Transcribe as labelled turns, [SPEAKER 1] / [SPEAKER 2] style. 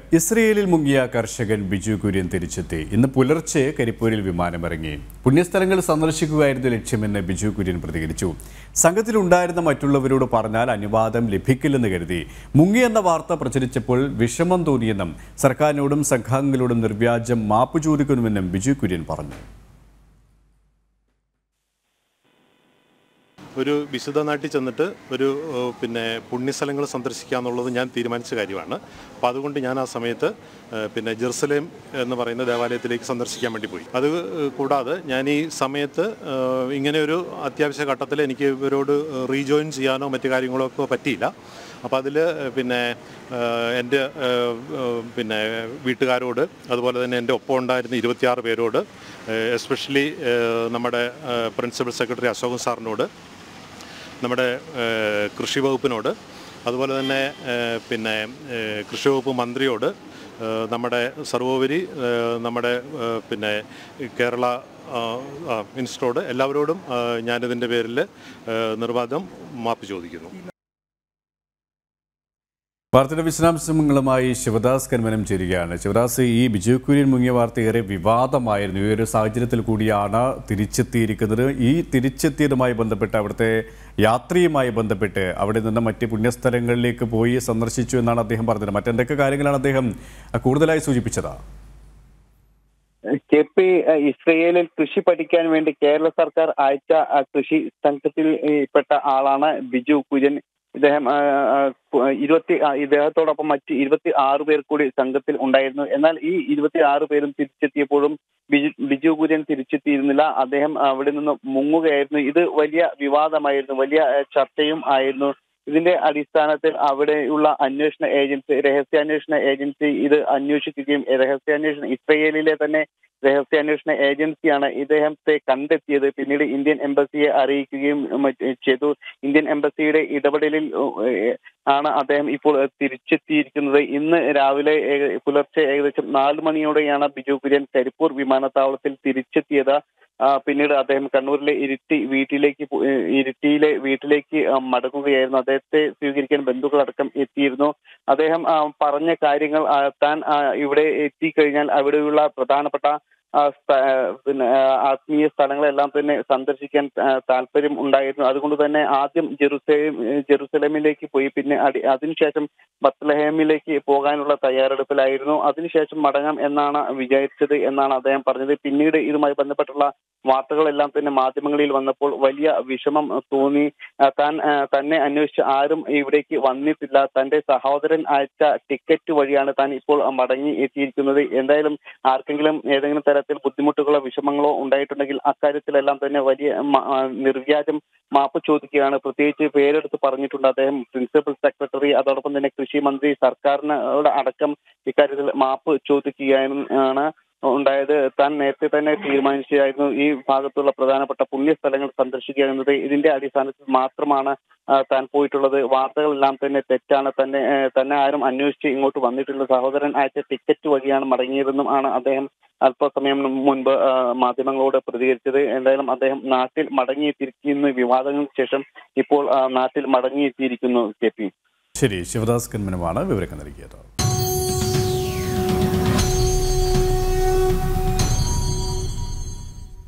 [SPEAKER 1] ഇസ്രയേലിൽ മുങ്ങിയ കർഷകൻ ബിജു കുര്യൻ തിരിച്ചെത്തി ഇന്ന് പുലർച്ചെ കരിപ്പൂരിൽ വിമാനമിറങ്ങി പുണ്യസ്ഥലങ്ങൾ സന്ദർശിക്കുകയായിരുന്നു ലക്ഷ്യമെന്ന് ബിജു കുര്യൻ പ്രതികരിച്ചു സംഘത്തിലുണ്ടായിരുന്ന മറ്റുള്ളവരോട് പറഞ്ഞാൽ അനുവാദം ലഭിക്കില്ലെന്ന് കരുതി മുങ്ങിയെന്ന വാർത്ത പ്രചരിച്ചപ്പോൾ വിഷമം തോന്നിയെന്നും സർക്കാരിനോടും സംഘാംഗങ്ങളോടും നിർവ്യാജം മാപ്പ് ചോദിക്കുന്നുവെന്നും ബിജു കുര്യൻ പറഞ്ഞു
[SPEAKER 2] ഒരു വിശുദ്ധ നാട്ടിൽ ചെന്നിട്ട് ഒരു ഏഹ്, പിന്നെ പുണ്യസ്ഥലങ്ങൾ സന്ദർശിക്കുക എന്നുള്ളത് ഞാൻ തീരുമാനിച്ച കാര്യമാണ് അപ്പോൾ അതുകൊണ്ട് ഞാൻ ആ സമയത്ത് ഏഹ്, പിന്നെ ജെറുസലേം എന്ന് പറയുന്ന ദേവാലയത്തിലേക്ക് സന്ദർശിക്കാൻ വേണ്ടി പോയി അത് ഏഹ്, കൂടാതെ ഞാൻ ഈ സമയത്ത് ഏഹ്, ഇങ്ങനെ ഒരു അത്യാവശ്യ ഘട്ടത്തിൽ എനിക്ക് ഇവരോട് റീജോയിൻ ചെയ്യാനോ മറ്റു കാര്യങ്ങളോ ഒക്കെ പറ്റിയില്ല അപ്പോൾ അതിൽ പിന്നെ ഏഹ്, എൻ്റെ ഏഹ്, ഏഹ്, പിന്നെ വീട്ടുകാരോട് അതുപോലെ തന്നെ എൻ്റെ ഒപ്പം ഉണ്ടായിരുന്ന ഇരുപത്തിയാറ് പേരോട് എസ്പെഷ്യലി നമ്മുടെ പ്രിൻസിപ്പൽ സെക്രട്ടറി അശോകൻ സാറിനോട് നമ്മുടെ ഏഹ്, കൃഷി വകുപ്പിനോട് അതുപോലെ തന്നെ ഏഹ്, പിന്നെ ഏഹ്, കൃഷി വകുപ്പ് മന്ത്രിയോട് ഏഹ്, നമ്മുടെ സർവോപരി ഏഹ്, നമ്മുടെ ഏഹ്, പിന്നെ കേരള മിനിസ്റ്ററോട് എല്ലാവരോടും ഏഹ്, ഞാനിതിൻ്റെ പേരിൽ ഏഹ്, നിർവാദം മാപ്പ് ചോദിക്കുന്നു
[SPEAKER 1] വാർത്തയുടെ വിശദാംശങ്ങളുമായി ശിവദാസ് കന്മനം ചേരുകയാണ് ശിവദാസ് ഈ ബിജു കുര്യൻ മുങ്ങിയ വാർത്ത ഏറെ വിവാദമായിരുന്നു ഈ ഒരു സാഹചര്യത്തിൽ കൂടിയാണ് തിരിച്ചെത്തിയിരിക്കുന്നത് ഈ തിരിച്ചെത്തിയതുമായി ബന്ധപ്പെട്ട് അവിടുത്തെ യാത്രയുമായി ബന്ധപ്പെട്ട് അവിടെ നിന്ന് മറ്റ് പുണ്യസ്ഥലങ്ങളിലേക്ക് പോയി സന്ദർശിച്ചു എന്നാണ് അദ്ദേഹം പറഞ്ഞത് മറ്റെന്തൊക്കെ കാര്യങ്ങളാണ് അദ്ദേഹം കൂടുതലായി സൂചിപ്പിച്ചത്
[SPEAKER 3] കെ പി അഹ് ഇസ്രയേലിൽ കൃഷി പഠിക്കാൻ വേണ്ടി കേരള സർക്കാർ അയച്ച അഹ് കൃഷി സംഘത്തിൽ ഏഹ്, പെട്ട ആളാണ് ബിജു കുര്യൻ ഇദ്ദേഹം ആഹ്, ആഹ്, കു- ഇരുപത്തി ആ, ഇദ്ദേഹത്തോടൊപ്പം മറ്റ് ഇരുപത്തി ആറ് പേർ കൂടി സംഘത്തിൽ ഉണ്ടായിരുന്നു എന്നാൽ ഈ ഇരുപത്തി ആറ് പേരും തിരിച്ചെത്തിയപ്പോഴും ബിജു ബിജു കുര്യൻ തിരിച്ചെത്തിയിരുന്നില്ല അദ്ദേഹം അവിടെ നിന്ന് മുങ്ങുകയായിരുന്നു ഇത് വലിയ വിവാദമായിരുന്നു വലിയ ഏഹ്, ചർച്ചയും ആയിരുന്നു ഇതിന്റെ അടിസ്ഥാനത്തിൽ അവിടെയുള്ള അന്വേഷണ ഏജൻസി രഹസ്യാന്വേഷണ ഏജൻസി ഇത് അന്വേഷിക്കുകയും രഹസ്യാന്വേഷണ ഇസ്രയേലിലെ തന്നെ രഹസ്യാന്വേഷണ ഏജൻസിയാണ് ഇദ്ദേഹത്തെ കണ്ടെത്തിയത് പിന്നീട് ഇന്ത്യൻ എംബസിയെ അറിയിക്കുകയും മറ്റ് ചെയ്തു ഇന്ത്യൻ എംബസിയുടെ ഇടപെടലിൽ ഏഹ്, ആണ് അദ്ദേഹം ഇപ്പോൾ തിരിച്ചെത്തിയിരിക്കുന്നത് ഇന്ന് രാവിലെ ഏക- പുലർച്ചെ ഏകദേശം നാല് മണിയോടെയാണ് ബിജു കുര്യൻ കരിപ്പൂർ വിമാനത്താവളത്തിൽ തിരിച്ചെത്തിയത് ആ, പിന്നീട് അദ്ദേഹം കണ്ണൂരിലെ ഇരിട്ടി വീട്ടിലേക്ക് പോ- ഏഹ് ഇരിട്ടിയിലെ വീട്ടിലേക്ക് ആ, മടങ്ങുകയായിരുന്നു അദ്ദേഹത്തെ സ്വീകരിക്കാൻ ബന്ധുക്കളടക്കം എത്തിയിരുന്നു അദ്ദേഹം ആ, പറഞ്ഞ കാര്യങ്ങൾ ആ, താൻ ആ, ഇവിടെ എത്തിക്കഴിഞ്ഞാൽ അവിടെയുള്ള പ്രധാനപ്പെട്ട ആ, സ്ഥ- ആ, പിന്നെ ആ, ആത്മീയ സ്ഥലങ്ങളെല്ലാം തന്നെ സന്ദർശിക്കാൻ ആ, താല്പര്യം ഉണ്ടായിരുന്നു അതുകൊണ്ട് തന്നെ ആദ്യം ജെറുസലേം ജെറുസലേമിലേക്ക് പോയി പിന്നെ അടി- അതിനുശേഷം ബത്ലഹേമിലേക്ക് പോകാനുള്ള തയ്യാറെടുപ്പിലായിരുന്നു അതിനുശേഷം മടങ്ങാം എന്നാണ് വിചാരിച്ചത് എന്നാണ് അദ്ദേഹം പറഞ്ഞത് പിന്നീട് ഇതുമായി ബന്ധപ്പെട്ടുള്ള വാർത്തകളെല്ലാം തന്നെ മാധ്യമങ്ങളിൽ വന്നപ്പോൾ വലിയ വിഷമം തോന്നി ആ, താൻ ആ, തന്നെ അന്വേഷിച്ച് ആരും ഇവിടേക്ക് വന്നിട്ടില്ല തന്റെ സഹോദരൻ അയച്ച ടിക്കറ്റ് വഴിയാണ് താൻ ഇപ്പോൾ മടങ്ങി എത്തിയിരിക്കുന്നത് എന്തായാലും ആർക്കെങ്കിലും ഏതെങ്കിലും തരത്തിൽ ബുദ്ധിമുട്ടുകളോ വിഷമങ്ങളോ ഉണ്ടായിട്ടുണ്ടെങ്കിൽ അക്കാര്യത്തിലെല്ലാം തന്നെ വലിയ മ- ആ, നിർവ്യാജം മാപ്പ് ചോദിക്കുകയാണ് പ്രത്യേകിച്ച് പേരെടുത്ത് പറഞ്ഞിട്ടുണ്ട് അദ്ദേഹം പ്രിൻസിപ്പൽ സെക്രട്ടറി അതോടൊപ്പം തന്നെ കൃഷി മന്ത്രി സർക്കാരിനോട് അടക്കം ഇക്കാര്യത്തിൽ മാപ്പ് ചോദിക്കുകയാണ് ആണ് ഉണ്ടായത് താൻ നേരത്തെ തന്നെ തീരുമാനിച്ചായിരുന്നു ഈ ഭാഗത്തുള്ള പ്രധാനപ്പെട്ട പുണ്യസ്ഥലങ്ങൾ സന്ദർശിക്കുക എന്നത് ഇതിന്റെ അടിസ്ഥാനത്തിൽ മാത്രമാണ് ആ, താൻ പോയിട്ടുള്ളത് വാർത്തകളെല്ലാം തന്നെ തെറ്റാണ് തന്നെ ഏ, തന്നെ ആരും അന്വേഷിച്ച് ഇങ്ങോട്ട് വന്നിട്ടുള്ള സഹോദരൻ അയച്ച ടിക്കറ്റ് വഴിയാണ് മടങ്ങിയതെന്നും ആണ് അദ്ദേഹം അല്പസമയം മുൻപ് ആ, മാധ്യമങ്ങളോട് പ്രതികരിച്ചത് എന്തായാലും അദ്ദേഹം നാട്ടിൽ മടങ്ങിയെത്തിയിരിക്കുന്ന വിവാദങ്ങൾക്ക് ശേഷം ഇപ്പോൾ ആ, നാട്ടിൽ മടങ്ങിയെത്തിയിരിക്കുന്നു കെ പി
[SPEAKER 1] ശരി ശിവദാസ് കന്മനമാണ് വിവരങ്ങൾ നൽകിയത്